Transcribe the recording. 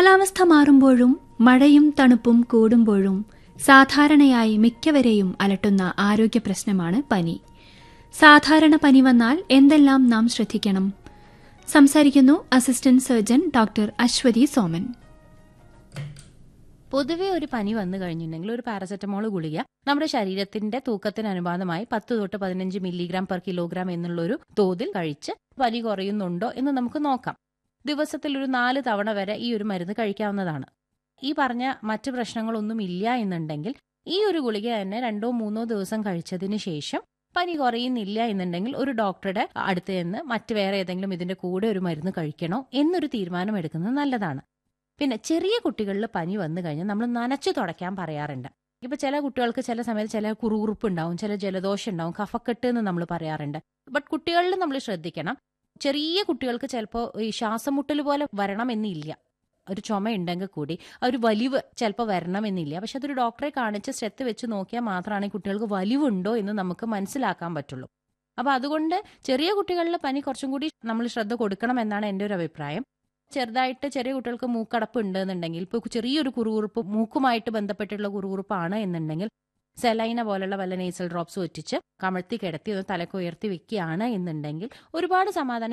കാലാവസ്ഥ മാറുമ്പോഴും മഴയും തണുപ്പും കൂടുമ്പോഴും സാധാരണയായി മിക്കവരെയും അലട്ടുന്ന ആരോഗ്യ പ്രശ്നമാണ് പനി സാധാരണ പനി വന്നാൽ എന്തെല്ലാം നാം ശ്രദ്ധിക്കണം സംസാരിക്കുന്നു assistant surgeon doctor Aswathi Soman പൊതുവെ ഒരു പനി വന്നു കഴിഞ്ഞിട്ടുണ്ടെങ്കിൽ ഒരു പാരസെറ്റമോൾ ഗുളിക നമ്മുടെ ശരീരത്തിന്റെ തൂക്കത്തിന് അനുപാതമായി പത്ത് തൊട്ട് പതിനഞ്ച് മില്ലിഗ്രാം പെർ കിലോഗ്രാം എന്നുള്ളൊരു തോതിൽ കഴിച്ച് പനി കുറയുന്നുണ്ടോ എന്ന് നമുക്ക് നോക്കാം ദിവസത്തിൽ ഒരു നാല് തവണ വരെ ഈ ഒരു മരുന്ന് കഴിക്കാവുന്നതാണ് ഈ പറഞ്ഞ മറ്റ് പ്രശ്നങ്ങളൊന്നും ഇല്ല എന്നുണ്ടെങ്കിൽ ഈ ഒരു ഗുളിക തന്നെ രണ്ടോ മൂന്നോ ദിവസം കഴിച്ചതിന് ശേഷം പനി കുറയുന്നില്ല എന്നുണ്ടെങ്കിൽ ഒരു ഡോക്ടറുടെ അടുത്ത് നിന്ന് മറ്റ് വേറെ ഏതെങ്കിലും ഇതിന്റെ കൂടെ ഒരു മരുന്ന് കഴിക്കണോ എന്നൊരു തീരുമാനം എടുക്കുന്നത് നല്ലതാണ് പിന്നെ ചെറിയ കുട്ടികളിൽ പനി വന്നു കഴിഞ്ഞാൽ നമ്മൾ നനച്ചു തുടയ്ക്കാൻ പറയാറുണ്ട് ഇപ്പൊ ചില കുട്ടികൾക്ക് ചില സമയത്ത് ചില കുറുകുറുപ്പ് ഉണ്ടാവും ചില ജലദോഷം ഉണ്ടാവും കഫക്കെട്ട് എന്ന് നമ്മൾ പറയാറുണ്ട് ബട്ട് കുട്ടികളിൽ നമ്മൾ ശ്രദ്ധിക്കണം ചെറിയ കുട്ടികൾക്ക് ചിലപ്പോൾ ഈ ശ്വാസം മുട്ടൽ പോലെ വരണമെന്നില്ല ഒരു ചുമ ഉണ്ടെങ്കിൽ കൂടി ആ ഒരു വലിവ് ചിലപ്പോൾ വരണമെന്നില്ല പക്ഷെ അതൊരു ഡോക്ടറെ കാണിച്ച് ശ്രദ്ധ വെച്ച് നോക്കിയാൽ മാത്രമാണ് ഈ കുട്ടികൾക്ക് വലിവുണ്ടോ എന്ന് നമുക്ക് മനസ്സിലാക്കാൻ പറ്റുള്ളൂ അപ്പൊ അതുകൊണ്ട് ചെറിയ കുട്ടികളിൽ പനി കുറച്ചും കൂടി നമ്മൾ ശ്രദ്ധ കൊടുക്കണം എന്നാണ് എൻ്റെ ഒരു അഭിപ്രായം ചെറുതായിട്ട് ചെറിയ കുട്ടികൾക്ക് മൂക്കടപ്പ് ഉണ്ട് എന്നുണ്ടെങ്കിൽ ഇപ്പോൾ ചെറിയൊരു കുറുകുറുപ്പ് മൂക്കുമായിട്ട് ബന്ധപ്പെട്ടുള്ള കുറുകുറുപ്പാണ് എന്നുണ്ടെങ്കിൽ സെലൈന പോലുള്ള വല്ല നേസൽ ഡ്രോപ്സ് ഒറ്റിച്ച് കമഴ്ത്തി കിടത്തി ഒന്ന് തലക്ക് ഉയർത്തി വെക്കുകയാണ് എന്നുണ്ടെങ്കിൽ ഒരുപാട് സമാധാനം